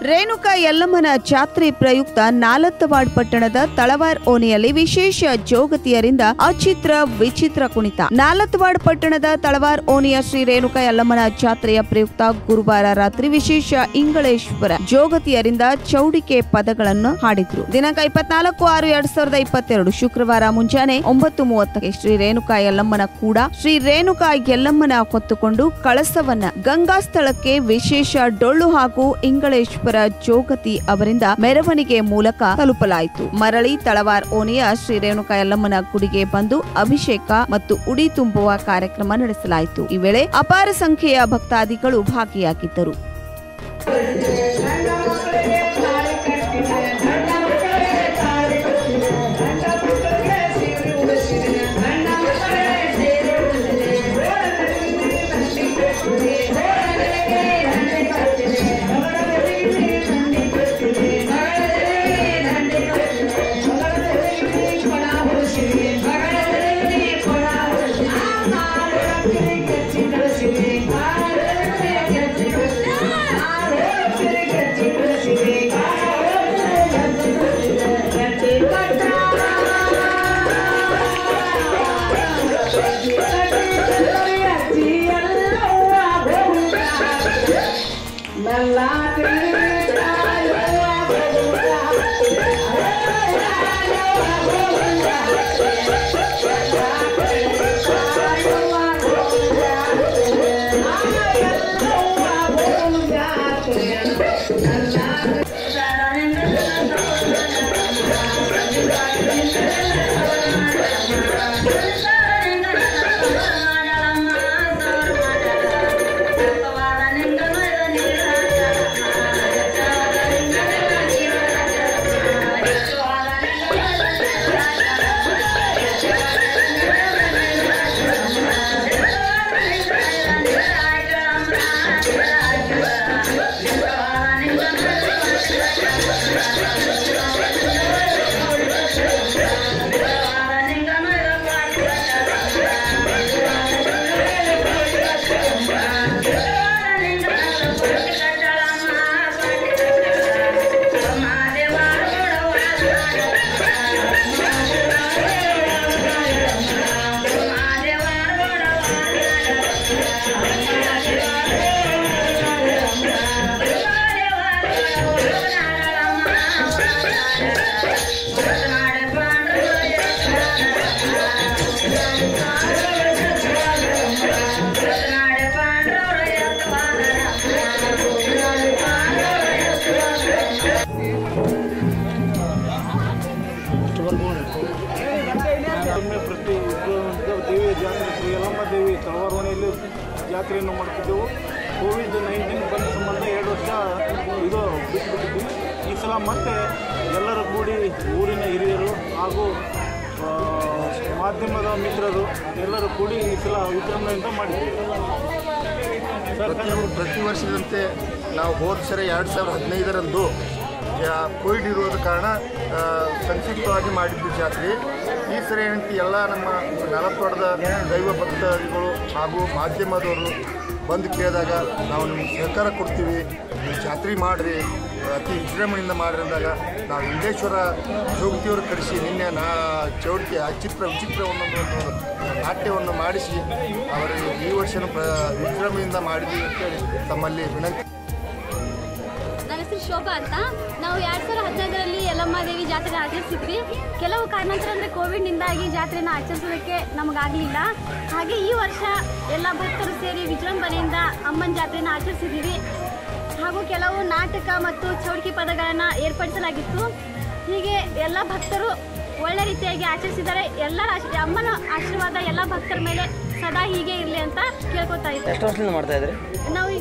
ರೇಣುಕಾ ಯಲ್ಲಮ್ಮನ ಜಾತ್ರೆ ಪ್ರಯುಕ್ತ ನಾಲತ್ತವಾಡ್ ಪಟ್ಟಣದ ತಳವಾರ್ ಓಣಿಯಲ್ಲಿ ವಿಶೇಷ ಜೋಗತಿಯರಿಂದ ಅಚಿತ್ರ ವಿಚಿತ್ರ ಕುಣಿತ ನಾಲತ್ತವಾಡ್ ಪಟ್ಟಣದ ತಳವಾರ್ ಓಣಿಯ ಶ್ರೀ ರೇಣುಕಾ ಯಲ್ಲಮ್ಮನ ಜಾತ್ರೆಯ ಪ್ರಯುಕ್ತ ಗುರುವಾರ ರಾತ್ರಿ ವಿಶೇಷ ಇಂಗಳೇಶ್ವರ ಜೋಗತಿಯರಿಂದ ಚೌಡಿಕೆ ಪದಗಳನ್ನು ಹಾಡಿದ್ರು ದಿನಾಂಕ ಇಪ್ಪತ್ನಾಲ್ಕು ಆರು ಎರಡ್ ಸಾವಿರದ ಇಪ್ಪತ್ತೆರಡು ಶುಕ್ರವಾರ ಮುಂಜಾನೆ ಒಂಬತ್ತು ಮೂವತ್ತಕ್ಕೆ ಶ್ರೀ ರೇಣುಕಾ ಯಲ್ಲಮ್ಮನ ಕೂಡ ಶ್ರೀ ರೇಣುಕಾ ಯಲ್ಲಮ್ಮನ ಹೊತ್ತುಕೊಂಡು ಕಳಸವನ್ನ ಗಂಗಾ ಸ್ಥಳಕ್ಕೆ ವಿಶೇಷ ಡೊಳ್ಳು ಹಾಗೂ ಇಂಗಳೇಶ್ವರ ಜೋಗತಿ ಅವರಿಂದ ಮೆರವಣಿಗೆ ಮೂಲಕ ತಲುಪಲಾಯಿತು ಮರಳಿ ತಳವಾರ್ ಓಣಿಯ ಶ್ರೀ ರೇಣುಕಾ ಯಲ್ಲಮ್ಮನ ಗುಡಿಗೆ ಬಂದು ಅಭಿಷೇಕ ಮತ್ತು ಉಡಿ ತುಂಬುವ ಕಾರ್ಯಕ್ರಮ ನಡೆಸಲಾಯಿತು ಈ ವೇಳೆ ಅಪಾರ ಸಂಖ್ಯೆಯ ಭಕ್ತಾದಿಗಳು ಭಾಗಿಯಾಗಿದ್ದರು ಒಮ್ಮೆ ಪ್ರತಿ ದೇವಿಯ ಜಾತ್ರೆ ಶ್ರೀ ಯಲ್ಲಮ್ಮ ದೇವಿ ತಳವಾರೋಣಿಯಲ್ಲಿ ಜಾತ್ರೆಯನ್ನು ಮಾಡ್ತಿದ್ದೆವು ಕೋವಿಡ್ ನೈನ್ಟೀನ್ ಬಂದ ಸಂಬಂಧ ಎರಡು ವರ್ಷ ಇದು ಬಿಟ್ಟುಬಿಟ್ಟಿದ್ವಿ ಈ ಸಲ ಮತ್ತೆ ಎಲ್ಲರೂ ಕೂಡಿ ಊರಿನ ಹಿರಿಯರು ಹಾಗೂ ಆ, ಮಾಧ್ಯಮದ ಮಿತ್ರರು ಎಲ್ಲರೂ ಕೂಡಿ ಈ ಸಲ ವಿಜೃಂಭಣೆಯಿಂದ ಮಾಡಿದ್ದೀವಿ ಪ್ರತಿ ಪ್ರತಿ ವರ್ಷದಂತೆ ನಾವು ಹೋದ ಸರಿ ಎರಡು ಸಾವಿರದ ಹದಿನೈದರಂದು ಯಾ- ಕೋವಿಡ್ ಇರೋದ ಕಾರಣ ಆ, ಸಂಕ್ಷಿಪ್ತವಾಗಿ ಮಾಡಿದ್ದು ಜಾತ್ರೆ ಈ ಸರಿ ಏನಂತ ಎಲ್ಲ ನಮ್ಮ ನಲತ್ವಾಡದ ದೈವ ಭಕ್ತರಿಗಳು ಹಾಗೂ ಮಾಧ್ಯಮದವರು ಬಂದು ಕೇಳಿದಾಗ ನಾವು ನಿಮ್ಗೆ ಸಹಕಾರ ಕೊಡ್ತೀವಿ ನೀವು ಜಾತ್ರೆ ಮಾಡಿರಿ ಅತಿ ವಿಜೃಂಭಣೆಯಿಂದ ಮಾಡಿರಿ ಅಂದಾಗ ನಾವು ಇಂಡೇಶ್ವರ ಜೋಗತಿಯವರು ಕರೆಸಿ ನಿನ್ನೆ ನಾ ಚೌಡಿಕೆ ಚಿತ್ರ ವಿಚಿತ್ರ ಒಂದೊಂದು ಒಂದು ನಾಟ್ಯವನ್ನು ಮಾಡಿಸಿ ಅವರಿಗೆ ಈ ವರ್ಷನೂ ಪ್ರ ವಿಜೃಂಭಣೆಯಿಂದ ಮಾಡಿದ್ದೀವಿ ಅಂತೇಳಿ ತಮ್ಮಲ್ಲಿ ವಿನಂತಿ ನನ್ನ ಹೆಸರು ಶೋಭಾ ಅಂತ ನಾವು ಎರಡು ಸಾವಿರದ ಹದಿನೈದರಲ್ಲಿ ಯಲ್ಲಮ್ಮ ದೇವಿ ಜಾತ್ರೆ ಆಚರಿಸಿದ್ವಿ ಕೆಲವು ಕಾರಣಾಂತರ ಅಂದರೆ ಕೋವಿಡ್ನಿಂದಾಗಿ ಜಾತ್ರೆನ ಆಚರಿಸೋದಕ್ಕೆ ನಮಗಾಗಲಿಲ್ಲ ಹಾಗೆ ಈ ವರ್ಷ ಎಲ್ಲ ಭಕ್ತರು ಸೇರಿ ವಿಜೃಂಭಣೆಯಿಂದ ಅಮ್ಮನ ಜಾತ್ರೆನ ಆಚರಿಸಿದ್ದೀವಿ ಹಾಗೂ ಕೆಲವು ನಾಟಕ ಮತ್ತು ಚೌಡಿಕೆ ಪದಗಳನ್ನು ಏರ್ಪಡಿಸಲಾಗಿತ್ತು ಹೀಗೆ ಎಲ್ಲ ಭಕ್ತರು ಒಳ್ಳೆ ರೀತಿಯಾಗಿ ಆಚರಿಸಿದ್ದಾರೆ ಎಲ್ಲರ ಆಶ್- ಅಮ್ಮನ ಆಶೀರ್ವಾದ ಎಲ್ಲ ಭಕ್ತರ ಮೇಲೆ ಸದಾ ಹೀಗೆ ಇರಲಿ ಅಂತ ಕೇಳ್ಕೊತಾ ಇದ್ದಾರೆ ಎಷ್ಟು ವರ್ಷದಿಂದ ಮಾಡ್ತಾ ಇದ್ರಿ ನಾವೀಗ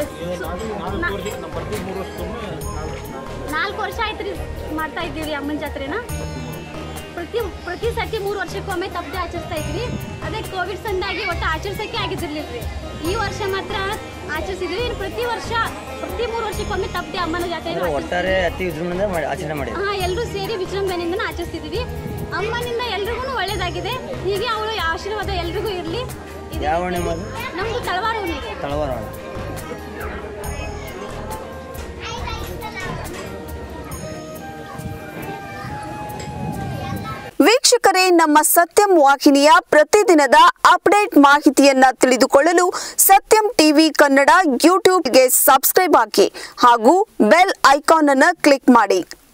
ನಾ- ಪ್ರತಿ ಮೂರು ವರ್ಷಕ್ಕೊಮ್ಮೆ ನಾಲ್ಕು ವರ್ಷ ಆಯ್ತು ರೀ ಮಾಡ್ತಾ ಇದ್ದೀವಿ ರೀ ಅಮ್ಮನ ಜಾತ್ರೆನ ಪ್ರತಿ ಪ್ರತಿ ಸತಿ ಮೂರು ವರ್ಷಕ್ಕೊಮ್ಮೆ ತಪ್ಪದೆ ಆಚರಿಸ್ತಾ ಇದ್ವಿ ಅದೇ ಕೋವಿಡ್ ಸಂದಾಗಿ ಒಟ್ಟು ಆಚರಿಸೋಕ್ಕೆ ಆಗಿದ್ದಿರ್ಲಿಲ್ಲ ರೀ ಈ ವರ್ಷ ಮಾತ್ರ ಆಚರಿಸಿದ್ವಿ ಇನ್ನು ಪ್ರತಿ ವರ್ಷ ಪ್ರತಿ ಮೂರು ವರ್ಷಕ್ಕೊಮ್ಮೆ ತಪ್ಪದೆ ಅಮ್ಮನ ಜಾತ್ರೆ ಅಂದ್ರೆ ಒಟ್ಟಾರೆ ಅತಿ ವಿಜೃಂಭಣೆಯಿಂದ ಮಾಡಿ ಆಚರಣೆ ಮಾಡಿ ಹಾ ಎಲ್ಲರೂ ಸೇರಿ ವಿಜೃಂಭಣೆಯಿಂದ ಆಚರಿಸ್ತಿದ್ವಿ ಅಮ್ಮನಿಂದ ಎಲ್ರಿಗೂ ಒಳ್ಳೇದಾಗಿದೆ ಹೀಗೆ ಅವಳ ಆಶೀರ್ವಾದ ಎಲ್ರಿಗೂ ಇರಲಿ ಯಾವ ಓಣಿ ಮಾಡು ನಮ್ದು ತಳವಾರ ಓಣಿ ತಳವಾರ ವೀಕ್ಷಕರೇ ನಮ್ಮ ಸತ್ಯಂ ವಾಹಿನಿಯ ಪ್ರತಿದಿನದ ಅಪ್ಡೇಟ್ ಮಾಹಿತಿಯನ್ನ ತಿಳಿದುಕೊಳ್ಳಲು ಸತ್ಯಂ ಟಿವಿ ಕನ್ನಡ ಯೂಟ್ಯೂಬ್ಗೆ ಸಬ್ಸ್ಕ್ರೈಬ್ ಹಾಕಿ ಹಾಗೂ ಬೆಲ್ ಐಕಾನ್ ಅನ್ನು ಕ್ಲಿಕ್ ಮಾಡಿ